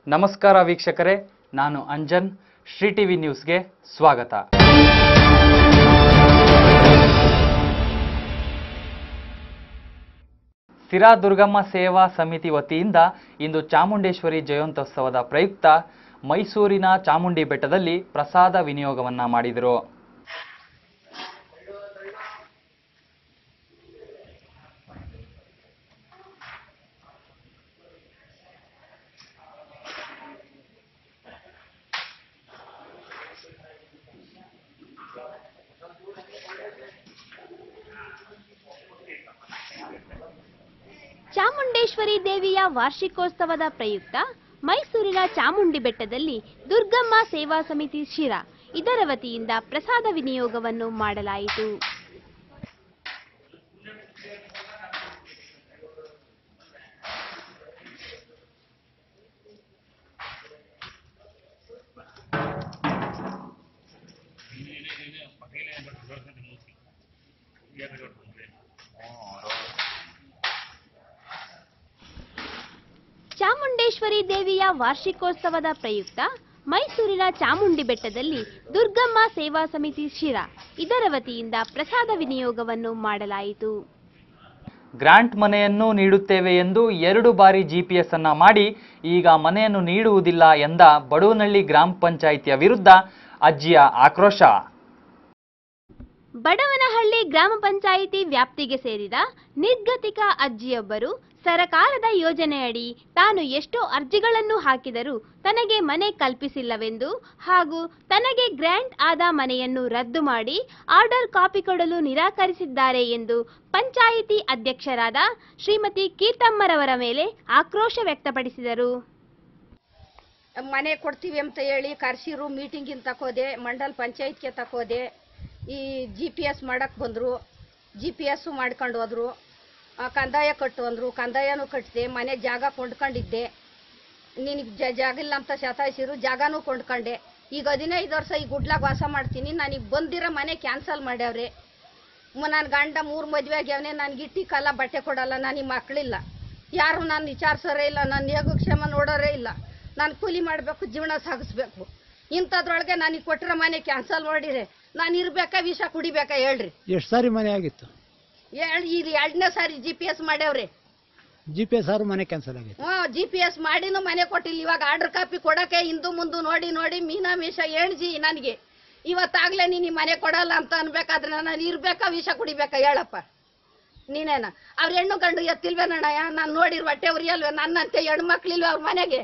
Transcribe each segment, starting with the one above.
ನಮಸ್ಕಾರ ವೀಕ್ಷಕರೇ ನಾನು ಅಂಜನ್ ಶ್ರೀ ಟಿವಿ ನ್ಯೂಸ್ಗೆ ಸ್ವಾಗತ ಸಿರಾ ದುರ್ಗಮ್ಮ ಸೇವಾ ಸಮಿತಿ ವತಿಯಿಂದ ಇಂದು ಚಾಮುಂಡೇಶ್ವರಿ ಜಯಂತ್ಯೋತ್ಸವದ ಪ್ರಯುಕ್ತ ಮೈಸೂರಿನ ಚಾಮುಂಡಿ ಬೆಟ್ಟದಲ್ಲಿ ಪ್ರಸಾದ ವಿನಿಯೋಗವನ್ನ ಮಾಡಿದರು ಚಾಮುಂಡೇಶ್ವರಿ ದೇವಿಯ ವಾರ್ಷಿಕೋತ್ಸವದ ಪ್ರಯುಕ್ತ ಮೈಸೂರಿನ ಚಾಮುಂಡಿ ಬೆಟ್ಟದಲ್ಲಿ ದುರ್ಗಮ್ಮ ಸೇವಾ ಸಮಿತಿ ಶಿರಾ ಇದರ ವತಿಯಿಂದ ಪ್ರಸಾದ ವಿನಿಯೋಗವನ್ನು ಮಾಡಲಾಯಿತು ಚಾಮುಂಡೇಶ್ವರಿ ದೇವಿಯ ವಾರ್ಷಿಕೋತ್ಸವದ ಪ್ರಯುಕ್ತ ಮೈಸೂರಿನ ಚಾಮುಂಡಿ ಬೆಟ್ಟದಲ್ಲಿ ದುರ್ಗಮ್ಮ ಸೇವಾ ಸಮಿತಿ ಶಿರಾ ಇದರ ವತಿಯಿಂದ ಪ್ರಸಾದ ವಿನಿಯೋಗವನ್ನು ಮಾಡಲಾಯಿತು ಗ್ರಾಂಟ್ ಮನೆಯನ್ನು ನೀಡುತ್ತೇವೆ ಎಂದು ಎರಡು ಬಾರಿ ಜಿಪಿಎಸ್ ಅನ್ನ ಮಾಡಿ ಈಗ ಮನೆಯನ್ನು ನೀಡುವುದಿಲ್ಲ ಎಂದ ಬಡವನಹಳ್ಳಿ ಗ್ರಾಮ ಪಂಚಾಯಿತಿಯ ವಿರುದ್ಧ ಅಜ್ಜಿಯ ಆಕ್ರೋಶ ಬಡವನಹಳ್ಳಿ ಗ್ರಾಮ ಪಂಚಾಯಿತಿ ವ್ಯಾಪ್ತಿಗೆ ಸೇರಿದ ನಿರ್ಗತಿಕ ಅಜ್ಜಿಯೊಬ್ಬರು ಸರಕಾರದ ಯೋಜನೆಯಡಿ ತಾನು ಎಷ್ಟೋ ಅರ್ಜಿಗಳನ್ನು ಹಾಕಿದರೂ ತನಗೆ ಮನೆ ಕಲ್ಪಿಸಿಲ್ಲವೆಂದು ಹಾಗೂ ತನಗೆ ಗ್ರ್ಯಾಂಟ್ ಆದ ಮನೆಯನ್ನು ರದ್ದು ಮಾಡಿ ಆರ್ಡರ್ ಕಾಪಿ ಕೊಡಲು ನಿರಾಕರಿಸಿದ್ದಾರೆ ಎಂದು ಪಂಚಾಯಿತಿ ಅಧ್ಯಕ್ಷರಾದ ಶ್ರೀಮತಿ ಕೀರ್ತಮ್ಮರವರ ಮೇಲೆ ಆಕ್ರೋಶ ವ್ಯಕ್ತಪಡಿಸಿದರು ಮನೆ ಕೊಡ್ತೀವಿ ಅಂತ ಹೇಳಿ ಕರ್ಸಿರು ಮೀಟಿಂಗಿನ ತಕೋದೆ ಮಂಡಲ್ ಪಂಚಾಯತ್ಗೆ ತಕೋದೆ ಈ ಜಿ ಪಿ ಎಸ್ ಮಾಡಕ್ಕೆ ಬಂದರು ಜಿ ಪಿ ಎಸ್ಸು ಮಾಡ್ಕೊಂಡು ಹೋದ್ರು ಆ, ಕಂದಾಯ ಕಟ್ಟು ಅಂದರು ಕಂದಾಯನೂ ಕಟ್ಟಿದೆ ಮನೆ ಜಾಗ ಕೊಂಡ್ಕೊಂಡಿದ್ದೆ ನಿನಗೆ ಜ ಜಾಗ ಇಲ್ಲ ಅಂತ ಶತಾಯಿಸಿರು ಜಾಗನೂ ಕೊಂಡ್ಕೊಂಡೆ ಈಗ ಹದಿನೈದು ವರ್ಷ ಈ ಗುಡ್ಲಾಗ ವಾಸ ಮಾಡ್ತೀನಿ ನನಗೆ ಬಂದಿರೋ ಮನೆ ಕ್ಯಾನ್ಸಲ್ ಮಾಡ್ಯಾವ್ರೆ ನನ್ನ ಗಂಡ ಮೂರು ಮದುವೆ ಆಗ್ಯಾವನೆ ನನಗೆ ಇಟ್ಟಿ ಕಾಲ ಬಟ್ಟೆ ಕೊಡಲ್ಲ ನನಗೆ ಮಕ್ಕಳಿಲ್ಲ ಯಾರು ನಾನು ವಿಚಾರಿಸೋರೇ ಇಲ್ಲ ನನ್ನ ಯೋಗಕ್ಷೇಮ ನೋಡೋರೇ ಇಲ್ಲ ನಾನು ಕೂಲಿ ಮಾಡಬೇಕು ಜೀವನ ಸಾಗಿಸ್ಬೇಕು ಇಂಥದ್ರೊಳಗೆ ನನಗೆ ಕೊಟ್ಟಿರೋ ಮನೆ ಕ್ಯಾನ್ಸಲ್ ಮಾಡಿರಿ ನಾನು ಇರ್ಬೇಕಾ ವಿಷ ಕುಡಿಬೇಕಾ ಹೇಳ್ರಿ ಎಷ್ಟು ಸಾರಿ ಮನೆ ಆಗಿತ್ತು ಹೇಳ್ ಇದು ಎರಡನೇ ಸಾರಿ ಜಿ ಪಿ ಎಸ್ ಮಾಡ್ಯಾವ್ರಿ ಜಿ ಪಿ ಎಸ್ ಆರು ಮನೆ ಕ್ಯಾನ್ಸಲ್ ಆಗಿತ್ತು ಹ್ಞೂ ಜಿ ಪಿ ಎಸ್ ಮಾಡಿನೂ ಮನೆ ಕೊಟ್ಟಿಲ್ಲ ಇವಾಗ ಆರ್ಡರ್ ಕಾಪಿ ಕೊಡಕ್ಕೆ ಹಿಂದು ಮುಂದು ನೋಡಿ ನೋಡಿ ಮೀನಾ ಮೀಶ ಎಣ್ಜಿ ನನಗೆ ಇವತ್ತಾಗ್ಲೇ ನೀನು ಈ ಮನೆ ಕೊಡಲ್ಲ ಅಂತ ಅನ್ಬೇಕಾದ್ರೆ ನಾನು ಇರ್ಬೇಕಾ ವಿಷ ಕುಡಿಬೇಕಾ ಹೇಳಪ್ಪ ನೀನೇನ ಅವ್ರ ಹೆಣ್ಣು ಗಂಡು ಎತ್ತಿಲ್ವೇನಣ್ಣಯ್ಯ ನಾನು ನೋಡಿರ್ ಹೊಟ್ಟೆ ಉರಿಯಲ್ವೇ ನನ್ನಂತೆ ಹೆಣ್ಣು ಮಕ್ಳಿಲ್ವೇ ಅವ್ರ ಮನೆಗೆ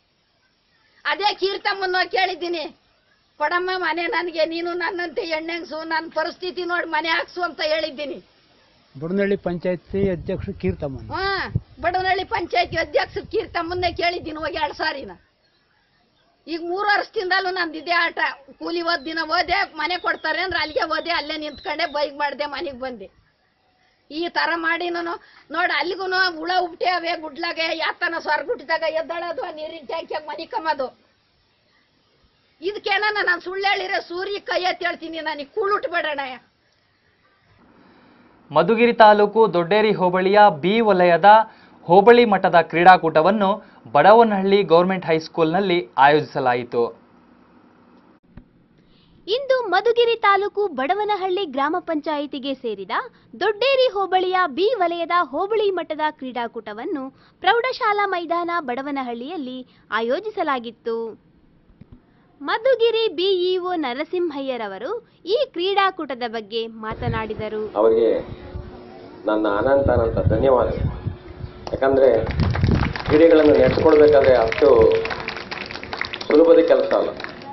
ಅದೇ ಕೀರ್ತಮ್ಮನ್ನ ಕೇಳಿದ್ದೀನಿ ಕೊಡಮ್ಮ ಮನೆ ನನಗೆ ನೀನು ನನ್ನಂತೆ ಹೆಣ್ಣೆಂಗ್ಸು ನನ್ನ ಪರಿಸ್ಥಿತಿ ನೋಡಿ ಮನೆ ಹಾಕ್ಸು ಅಂತ ಹೇಳಿದ್ದೀನಿ ಬುಡನಹಳ್ಳಿ ಪಂಚಾಯತಿ ಅಧ್ಯಕ್ಷರು ಕೀರ್ತಮ್ಮನ್ ಹಾ ಬಡವನಹಳ್ಳಿ ಪಂಚಾಯತಿ ಅಧ್ಯಕ್ಷ ಕೀರ್ತಮ್ಮನ್ನೇ ಕೇಳಿದ್ದೀನಿ ಹೋಗಿ ಎರಡು ಸಾರಿನ ಈಗ ಮೂರು ವರ್ಷದಿಂದಲೂ ನಂದು ಇದೇ ಆಟ ಕೂಲಿ ಓದ್ ದಿನ ಓದೆ ಮನೆ ಕೊಡ್ತಾರೆ ಅಂದ್ರೆ ಅಲ್ಲಿಗೆ ಓದೆ ಅಲ್ಲೇ ನಿಂತ್ಕೊಂಡೆ ಬೈಕ್ ಮಾಡಿದೆ ಮನೆಗೆ ಬಂದೆ ಈ ತರ ಮಾಡಿ ನಾನು ನೋಡಿ ಅಲ್ಲಿಗೂ ಹುಳ ಉಬ್ಟೆ ಅವೇ ಗುಡ್ಲಾಗೆ ಯಾತನ ಸ್ವರ್ಗುಟ್ಟಿದಾಗ ಎದ್ದಳೋದು ನೀರಿನ ಟ್ಯಾಂಕಿಯಾಗ ಮನೆ ಕಮ್ಮದು ಇದಕ್ಕೇನ ನಾನು ಸುಳ್ಳು ಹೇಳಿದ್ರೆ ಸೂರ್ಯ ಕೈ ಎತ್ತಿ ಹೇಳ್ತೀನಿ ನನಗೆ ಕೂಳುಟ್ಬೇಡಣ ಮಧುಗಿರಿ ತಾಲೂಕು ದೊಡ್ಡೇರಿ ಹೋಬಳಿಯ ಬಿ ವಲಯದ ಹೋಬಳಿ ಮಟ್ಟದ ಕ್ರೀಡಾಕೂಟವನ್ನು ಬಡವನಹಳ್ಳಿ ಗೌರ್ಮೆಂಟ್ ಹೈಸ್ಕೂಲ್ನಲ್ಲಿ ಆಯೋಜಿಸಲಾಯಿತು ಇಂದು ಮಧುಗಿರಿ ತಾಲೂಕು ಬಡವನಹಳ್ಳಿ ಗ್ರಾಮ ಪಂಚಾಯಿತಿಗೆ ಸೇರಿದ ದೊಡ್ಡೇರಿ ಹೋಬಳಿಯ ಬಿ ವಲಯದ ಹೋಬಳಿ ಮಟ್ಟದ ಕ್ರೀಡಾಕೂಟವನ್ನು ಪ್ರೌಢಶಾಲಾ ಮೈದಾನ ಬಡವನಹಳ್ಳಿಯಲ್ಲಿ ಆಯೋಜಿಸಲಾಗಿತ್ತು ಮಧುಗಿರಿ ಬಿಇಒ ನರಸಿಂಹಯ್ಯರವರು ಈ ಕ್ರೀಡಾಕೂಟದ ಬಗ್ಗೆ ಮಾತನಾಡಿದರು ಅವರಿಗೆ ನನ್ನ ಅನಂತ ಅನಂತ ಧನ್ಯವಾದ ಯಾಕಂದರೆ ಕ್ರೀಡೆಗಳನ್ನು ನಡೆಸ್ಕೊಡ್ಬೇಕಾದ್ರೆ ಅಷ್ಟು ಸುಲಭದ ಕೆಲಸ ಅಲ್ಲ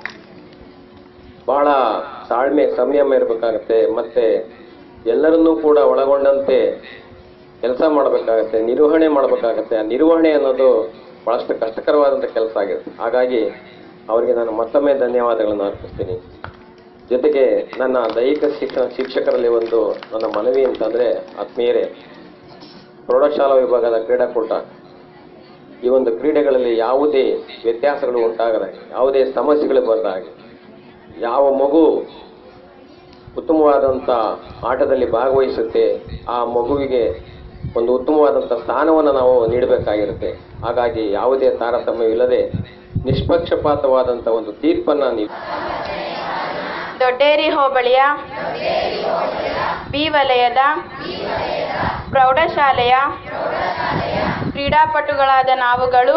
ಬಹಳ ತಾಳ್ಮೆ ಸಂಯಮ ಇರಬೇಕಾಗತ್ತೆ ಮತ್ತು ಎಲ್ಲರನ್ನೂ ಕೂಡ ಒಳಗೊಂಡಂತೆ ಕೆಲಸ ಮಾಡಬೇಕಾಗತ್ತೆ ನಿರ್ವಹಣೆ ಮಾಡಬೇಕಾಗತ್ತೆ ಆ ನಿರ್ವಹಣೆ ಅನ್ನೋದು ಭಾಳಷ್ಟು ಕಷ್ಟಕರವಾದಂಥ ಕೆಲಸ ಆಗಿದೆ ಹಾಗಾಗಿ ಅವರಿಗೆ ನಾನು ಮತ್ತೊಮ್ಮೆ ಧನ್ಯವಾದಗಳನ್ನು ಅರ್ಪಿಸ್ತೀನಿ ಜೊತೆಗೆ ನನ್ನ ದೈಹಿಕ ಶಿಕ್ಷಣ ಶಿಕ್ಷಕರಲ್ಲಿ ಒಂದು ನನ್ನ ಮನವಿ ಅಂತಂದರೆ ಆತ್ಮೀಯರೇ ಪ್ರೌಢಶಾಲಾ ವಿಭಾಗದ ಕ್ರೀಡಾಕೂಟ ಈ ಒಂದು ಕ್ರೀಡೆಗಳಲ್ಲಿ ಯಾವುದೇ ವ್ಯತ್ಯಾಸಗಳು ಉಂಟಾಗದ ಯಾವುದೇ ಸಮಸ್ಯೆಗಳು ಬರದ ಹಾಗೆ ಯಾವ ಮಗು ಉತ್ತಮವಾದಂಥ ಆಟದಲ್ಲಿ ಭಾಗವಹಿಸುತ್ತೆ ಆ ಮಗುವಿಗೆ ಒಂದು ಉತ್ತಮವಾದಂಥ ಸ್ಥಾನವನ್ನು ನಾವು ನೀಡಬೇಕಾಗಿರುತ್ತೆ ಹಾಗಾಗಿ ಯಾವುದೇ ತಾರತಮ್ಯವಿಲ್ಲದೆ ನಿಷ್ಪಕ್ಷಪಾತವಾದಂಥ ಒಂದು ತೀರ್ಪನ್ನ ನೀವು ದೊಡ್ಡೇರಿ ಹೋಬಳಿಯ ಬಿ ವಲಯದ ಪ್ರೌಢಶಾಲೆಯ ಕ್ರೀಡಾಪಟುಗಳಾದ ನಾವುಗಳು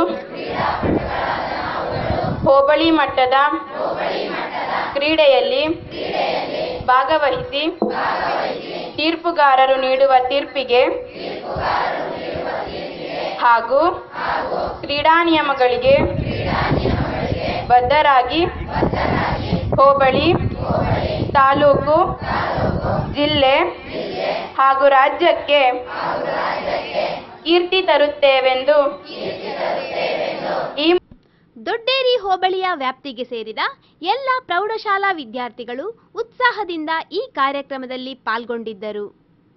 ಹೋಬಳಿ ಮಟ್ಟದ ಕ್ರೀಡೆಯಲ್ಲಿ ಭಾಗವಹಿಸಿ ತೀರ್ಪುಗಾರರು ನೀಡುವ ತೀರ್ಪಿಗೆ ಹಾಗೂ ಕ್ರೀಡಾ ನಿಯಮಗಳಿಗೆ ಬದ್ಧರಾಗಿ ಹೋಬಳಿ ತಾಲೂಕು ಜಿಲ್ಲೆ ಹಾಗೂ ರಾಜ್ಯಕ್ಕೆ ಕೀರ್ತಿ ತರುತ್ತೇವೆಂದು ಈ ದೊಡ್ಡೇರಿ ಹೋಬಳಿಯ ವ್ಯಾಪ್ತಿಗೆ ಸೇರಿದ ಎಲ್ಲ ಪ್ರೌಢಶಾಲಾ ವಿದ್ಯಾರ್ಥಿಗಳು ಉತ್ಸಾಹದಿಂದ ಈ ಕಾರ್ಯಕ್ರಮದಲ್ಲಿ ಪಾಲ್ಗೊಂಡಿದ್ದರು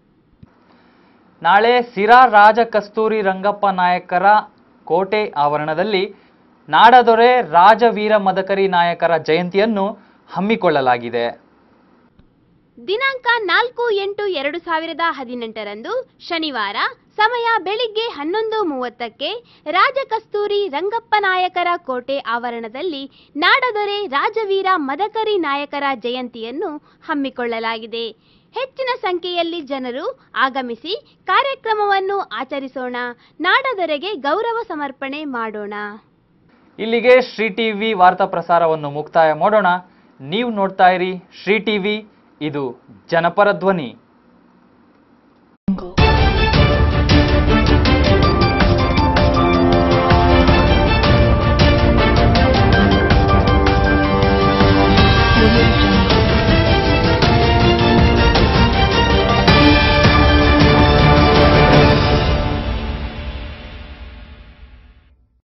ನಾಳೆ ಸಿರಾ ರಾಜ ಕಸ್ತೂರಿ ರಂಗಪ್ಪ ನಾಯಕರ ಕೋಟೆ ಆವರಣದಲ್ಲಿ ನಾಡದೊರೆ ರಾಜವೀರ ಮದಕರಿ ನಾಯಕರ ಜಯಂತಿಯನ್ನು ಹಮ್ಮಿಕೊಳ್ಳಲಾಗಿದೆ ದಿನಾಂಕ ನಾಲ್ಕು ಎಂಟು ಎರಡು ಸಾವಿರದ ಹದಿನೆಂಟರಂದು ಶನಿವಾರ ಸಮಯ ಬೆಳಿಗ್ಗೆ ಹನ್ನೊಂದು ಮೂವತ್ತಕ್ಕೆ ರಾಜಕಸ್ತೂರಿ ರಂಗಪ್ಪ ನಾಯಕರ ಕೋಟೆ ಆವರಣದಲ್ಲಿ ನಾಡದೊರೆ ರಾಜವೀರ ಮದಕರಿ ನಾಯಕರ ಜಯಂತಿಯನ್ನು ಹಮ್ಮಿಕೊಳ್ಳಲಾಗಿದೆ ಹೆಚ್ಚಿನ ಸಂಖ್ಯೆಯಲ್ಲಿ ಜನರು ಆಗಮಿಸಿ ಕಾರ್ಯಕ್ರಮವನ್ನು ಆಚರಿಸೋಣ ನಾಡದೊರೆಗೆ ಗೌರವ ಸಮರ್ಪಣೆ ಮಾಡೋಣ ಇಲ್ಲಿಗೆ ಶ್ರೀ ಟಿವಿ ವಾರ್ತಾ ಪ್ರಸಾರವನ್ನು ಮುಕ್ತಾಯ ಮಾಡೋಣ ನೀವು ನೋಡ್ತಾ ಇರಿ ಶ್ರೀ ಟಿವಿ ಇದು ಜನಪರ ಧ್ವನಿ